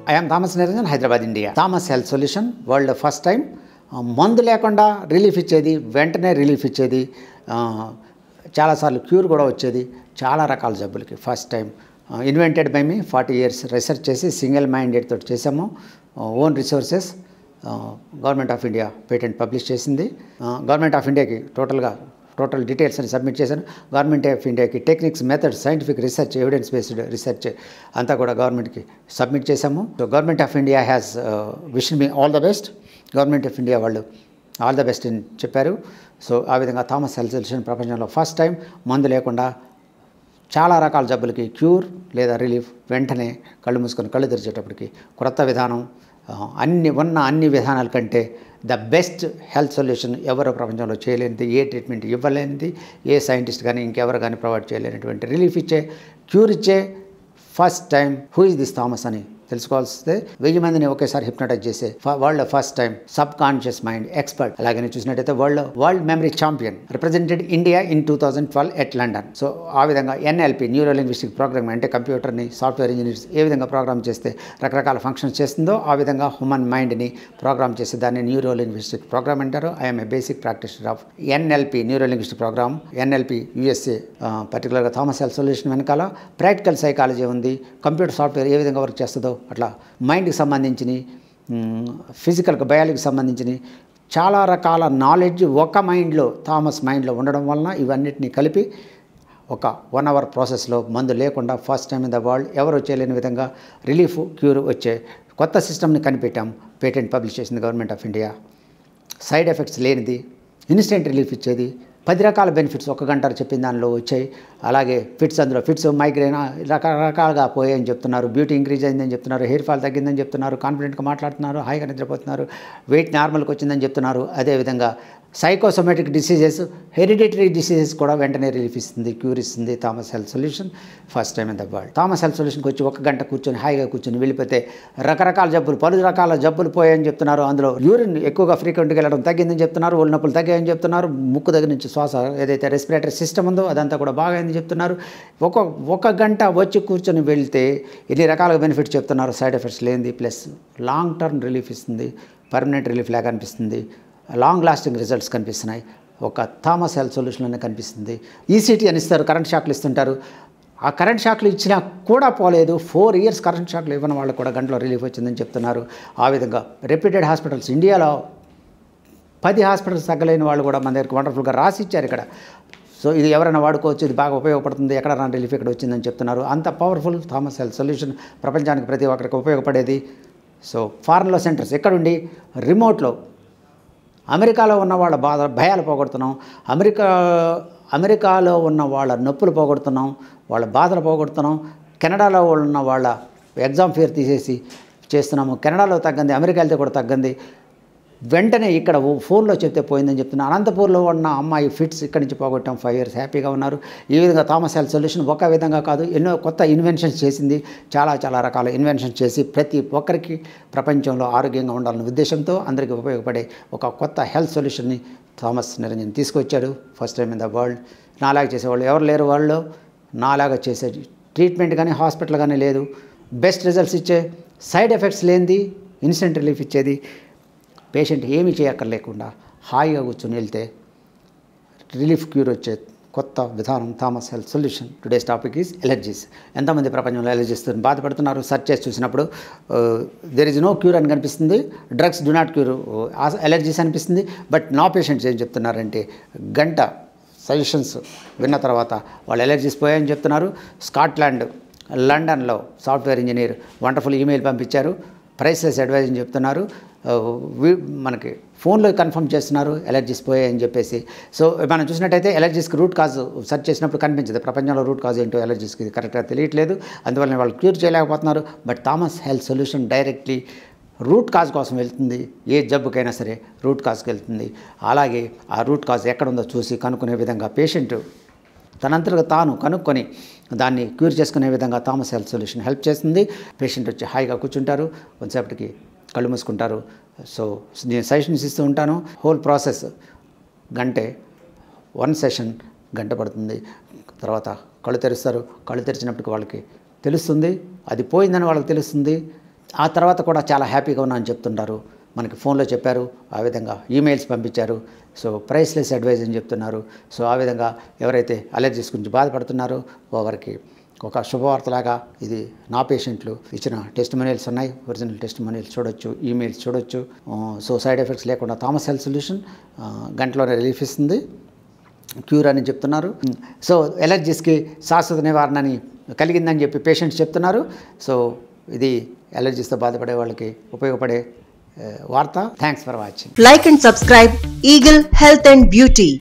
I'm Thomas Niranjan Hyderabad India Thomas health solution world first time మందు లేకుండా relief ఇచ్చేది వెంటనే రిలీఫ్ ఇచ్చేది ఆ, చాలాసార్లు క్యూర్ కూడా వచ్చేది చాలా రకాల జబ్బులకి first time invented by me forty years research చేసి సింగిల్ మైండెడ్ తోటి చేసాము own resources government of India patent publish చేసింది గవర్నమెంట్ ఆఫ్ ఇండియాకి టోటల్గా టోటల్ డీటెయిల్స్ అని సబ్మిట్ చేశాను గవర్నమెంట్ ఆఫ్ ఇండియాకి techniques methods scientific research evidence based research అంతా కూడా గవర్నమెంట్కి సబ్మిట్ చేశాము so government of India has wish me all the best government of India వాళ్ళు ఆల్ ద బెస్ట్ అని చెప్పారు సో ఆ విధంగా థామస్ హెల్త్ సొల్యూషన్ ప్రపంచంలో ఫస్ట్ టైం మందు లేకుండా చాలా రకాల జబ్బులకి క్యూర్ లేదా రిలీఫ్ వెంటనే కళ్ళు మూసుకొని కళ్ళు తెరిచేటప్పటికి క్రొత్త విధానం ఆ, అన్ని ఉన్న అన్ని విధానాల కంటే ద బెస్ట్ హెల్త్ సొల్యూషన్ ఎవరు ప్రపంచంలో చేయలేనిది ఏ ట్రీట్మెంట్ ఇవ్వలేనిది ఏ సైంటిస్ట్ కానీ ఇంకెవరు కానీ ప్రొవైడ్ చేయలేనటువంటి రిలీఫ్ ఇచ్చే క్యూర్ ఇచ్చే first time who is this Thomas అని తెలుసుకోవాల్సిందే వెయ్యి మందిని ఒకేసారి హిప్నటైజ్ చేసే world first time subconscious mind expert అలాగే చూసినట్టయితే world world memory champion represented India in two thousand twelve at London so ఆ విధంగా ఎన్ఎల్పి న్యూరో లింగ్విస్టిక్ ప్రోగ్రామ్ అంటే కంప్యూటర్ని సాఫ్ట్వేర్ ఇంజనీర్స్ ఏ విధంగా ప్రోగ్రామ్ చేస్తే రకరకాల ఫంక్షన్స్ చేస్తుందో ఆ విధంగా హ్యూమన్ మైండ్ని ప్రోగ్రామ్ చేసి దాన్ని న్యూరో లింగ్విస్టిక్ ప్రోగ్రామ్ అంటారు I am a basic practitioner of NLP neuro linguistic program NLP USA పర్టికులర్గా థామస్ హెల్త్ సొల్యూషన్ వెనకాల ప్రాక్టికల్ సైకాలజీ ఉంది కంప్యూటర్ సాఫ్ట్వేర్ ఏ విధంగా వర్క్ చేస్తుందో అట్లా మైండ్కి సంబంధించినవి ఫిజికల్గా బయాలజీకి సంబంధించినవి చాలా రకాల నాలెడ్జ్ ఒక మైండ్లో థామస్ మైండ్లో ఉండడం వలన ఇవన్నిటిని కలిపి ఒక వన్ అవర్ ప్రాసెస్లో మందు లేకుండా first time in the world ఎవరు చేయలేని విధంగా రిలీఫ్ క్యూర్ వచ్చే కొత్త సిస్టమ్ని కనిపెట్టాం పేటెంట్ పబ్లిష్ చేసింది government of India side effects లేనిది ఇన్స్టెంట్ రిలీఫ్ ఇచ్చేది పది రకాల బెనిఫిట్స్ ఒక గంట చెప్పిన దానిలో వచ్చాయి అలాగే ఫిట్స్ అందులో ఫిట్స్ మైగ్రేన్ రకరకాలుగా పోయాయని చెప్తున్నారు బ్యూటీ ఇంక్రీజ్ అయిందని చెప్తున్నారు హెయిర్ ఫాల్ తగ్గిందని చెప్తున్నారు కాన్ఫిడెంట్గా మాట్లాడుతున్నారు హాయిగా నిద్రపోతున్నారు వెయిట్ నార్మల్కి వచ్చిందని చెప్తున్నారు అదేవిధంగా సైకోసోమేటిక్ డిసీజెస్ హెరిడిటరీ డిసీజెస్ కూడా వెంటనే రిలీఫ్ ఇస్తుంది క్యూర్ ఇస్తుంది Thomas health solution first time in the world Thomas health సొల్యూషన్కి వచ్చి ఒక గంట కూర్చొని హాయిగా కూర్చొని వెళ్ళిపోతే రకరకాల జబ్బులు పలు రకాల జబ్బులు పోయాయని చెప్తున్నారు అందులో యూరిన్ ఎక్కువగా ఫ్రీక్వెంట్గా వెళ్ళడం తగ్గిందని చెప్తున్నారు ఒళ్ళు నొప్పులు తగ్గాయని చెప్తున్నారు ముక్కు దగ్గర నుంచి శ్వాస ఏదైతే రెస్పిరేటరీ సిస్టమ్ ఉందో అదంతా కూడా బాగైందని చెప్తున్నారు ఒక ఒక గంట వచ్చి కూర్చొని వెళ్తే ఎన్ని రకాల బెనిఫిట్స్ చెప్తున్నారు సైడ్ ఎఫెక్ట్స్ లేనిది ప్లస్ లాంగ్ టర్మ్ రిలీఫ్ ఇస్తుంది పర్మనెంట్ రిలీఫ్ లాగా అనిపిస్తుంది లాంగ్ లాస్టింగ్ రిజల్ట్స్ కనిపిస్తున్నాయి ఒక థామస్ హెల్త్ సొల్యూషన్లోనే కనిపిస్తుంది ఈసీటీ అని ఇస్తారు కరెంట్ షాక్లు ఇస్తుంటారు ఆ కరెంట్ షాక్లు ఇచ్చినా కూడా పోలేదు ఫోర్ ఇయర్స్ కరెంట్ షాక్లు ఇవ్వని వాళ్ళకు కూడా గంటలో రిలీఫ్ వచ్చిందని చెప్తున్నారు ఆ విధంగా రెప్యూటెడ్ హాస్పిటల్స్ ఇండియాలో పది హాస్పిటల్స్ తగ్గలేని వాళ్ళు కూడా మన దగ్గరికి వండర్ఫుల్గా రాసి ఇచ్చారు ఇక్కడ సో ఇది ఎవరైనా వాడుకోవచ్చు ఇది బాగా ఉపయోగపడుతుంది ఎక్కడ రాని రిలీఫ్ ఇక్కడ వచ్చిందని చెప్తున్నారు అంత పవర్ఫుల్ థామస్ హెల్త్ సొల్యూషన్ ప్రపంచానికి ప్రతి ఒక్కరికి ఉపయోగపడేది సో ఫారెన్లో సెంటర్స్ ఎక్కడుండి రిమోట్లో అమెరికాలో ఉన్న వాళ్ళ బాధ భయాలు పోగొడుతున్నాం అమెరికా అమెరికాలో ఉన్న వాళ్ళ నొప్పులు పోగొడుతున్నాం వాళ్ళ బాధలు పోగొడుతున్నాం కెనడాలో ఉన్న వాళ్ళ ఎగ్జామ్ ఫేర్ తీసేసి చేస్తున్నాము కెనడాలో తగ్గింది అమెరికా వెళ్తే కూడా తగ్గింది వెంటనే ఇక్కడ ఓ ఫోన్లో చెప్తే పోయిందని చెప్తున్నా అనంతపూర్లో ఉన్న అమ్మాయి ఫిట్స్ ఇక్కడి నుంచి పోగొట్టాం ఫైవ్ ఇయర్స్ హ్యాపీగా ఉన్నారు ఈ విధంగా థామస్ హెల్త్ సొల్యూషన్ ఒక విధంగా కాదు ఎన్నో కొత్త ఇన్వెన్షన్స్ చేసింది చాలా చాలా రకాల ఇన్వెన్షన్స్ చేసి ప్రతి ఒక్కరికి ప్రపంచంలో ఆరోగ్యంగా ఉండాలనే ఉద్దేశంతో అందరికీ ఉపయోగపడే ఒక కొత్త హెల్త్ సొల్యూషన్ని థామస్ నిరంజన్ తీసుకొచ్చాడు first time in the world నాలాగా చేసేవాళ్ళు ఎవరు లేరు వాళ్ళు నాలాగా చేసే ట్రీట్మెంట్ కానీ హాస్పిటల్ కానీ లేదు బెస్ట్ రిజల్ట్స్ ఇచ్చే సైడ్ ఎఫెక్ట్స్ లేనిది ఇన్స్టెంట్ రిలీఫ్ ఇచ్చేది పేషెంట్ ఏమీ చేయక్కర్లేకుండా హాయిగా కూర్చొని వెళ్తే రిలీఫ్ క్యూర్ వచ్చే కొత్త విధానం Thomas health solution today's topic is allergies ఎంతమంది ప్రపంచంలో ఎలర్జీస్తో బాధపడుతున్నారు సెర్చ్ చేసి చూసినప్పుడు దెర్ ఇస్ నో క్యూర్ అని కనిపిస్తుంది drugs do not cure allergies అనిపిస్తుంది బట్ నా పేషెంట్స్ ఏం చెప్తున్నారంటే గంట సజెషన్స్ విన్న తర్వాత వాళ్ళు ఎలర్జీస్ పోయాయని చెప్తున్నారు స్కాట్లాండ్ లండన్లో సాఫ్ట్వేర్ ఇంజనీర్ వండర్ఫుల్ ఈమెయిల్ పంపించారు ప్రైస్లెస్ అడ్వైజ్ అని చెప్తున్నారు ఆ, వి- మనకి ఫోన్లో కన్ఫర్మ్ చేస్తున్నారు ఎలర్జీస్ పోయాయని చెప్పేసి సో మనం చూసినట్టయితే ఎలర్జీస్కి రూట్ కాజ్ సెర్చ్ చేసినప్పుడు కనిపించదు ప్రపంచంలో రూట్ కాజ్ ఏంటో ఎలర్జీస్కి కరెక్ట్గా తెలియట్లేదు అందువల్ల వాళ్ళు క్యూర్ చేయలేకపోతున్నారు but Thomas health solution directly root cause కోసం వెళ్తుంది ఏ జబ్బుకైనా సరే రూట్ కాజ్కి వెళ్తుంది అలాగే ఆ రూట్ కాజ్ ఎక్కడుందో చూసి కనుక్కునే విధంగా పేషెంట్ తనంతగా తాను కనుక్కొని దాన్ని క్యూర్ చేసుకునే విధంగా థామస్ హెల్త్ సొల్యూషన్ హెల్ప్ చేస్తుంది పేషెంట్ వచ్చి హాయిగా కూర్చుంటారు కొంతసేపటికి కళ్ళు మూసుకుంటారు సో నేను సజెషన్స్ ఇస్తూ ఉంటాను హోల్ ప్రాసెస్ గంటే వన్ సెషన్ గంట పడుతుంది తర్వాత కళ్ళు తెరుస్తారు కళ్ళు తెరిచినప్పటికి వాళ్ళకి తెలుస్తుంది అది పోయిందని వాళ్ళకి తెలుస్తుంది ఆ తర్వాత కూడా చాలా హ్యాపీగా ఉన్నా అని చెప్తుంటారు మనకి ఫోన్లో చెప్పారు ఆ విధంగా ఈమెయిల్స్ పంపించారు సో ప్రైస్లెస్ అడ్వైజ్ అని చెప్తున్నారు సో ఆ విధంగా ఎవరైతే అలర్జీస్ గురించి బాధపడుతున్నారో వారికి ఒక శుభవార్తలాగా ఇది నా పేషెంట్లు ఇచ్చిన టెస్ట్ మనీల్స్ ఉన్నాయి ఒరిజినల్ టెస్ట్ మనీల్స్ చూడొచ్చు ఈమెయిల్స్ చూడొచ్చు ఆ, సో సైడ్ ఎఫెక్ట్స్ లేకుండా థామస్ హెల్త్ సొల్యూషన్ ఆ, గంటలోనే రిలీఫ్ ఇస్తుంది క్యూర్ అని చెప్తున్నారు సో ఎలర్జీస్కి శాశ్వత నివారణని కలిగిందని చెప్పి పేషెంట్స్ చెప్తున్నారు సో ఇది ఎలర్జీస్తో బాధపడే వాళ్ళకి ఉపయోగపడే ఆ, వార్త thanks for watching Like and subscribe Eagle Health and Beauty.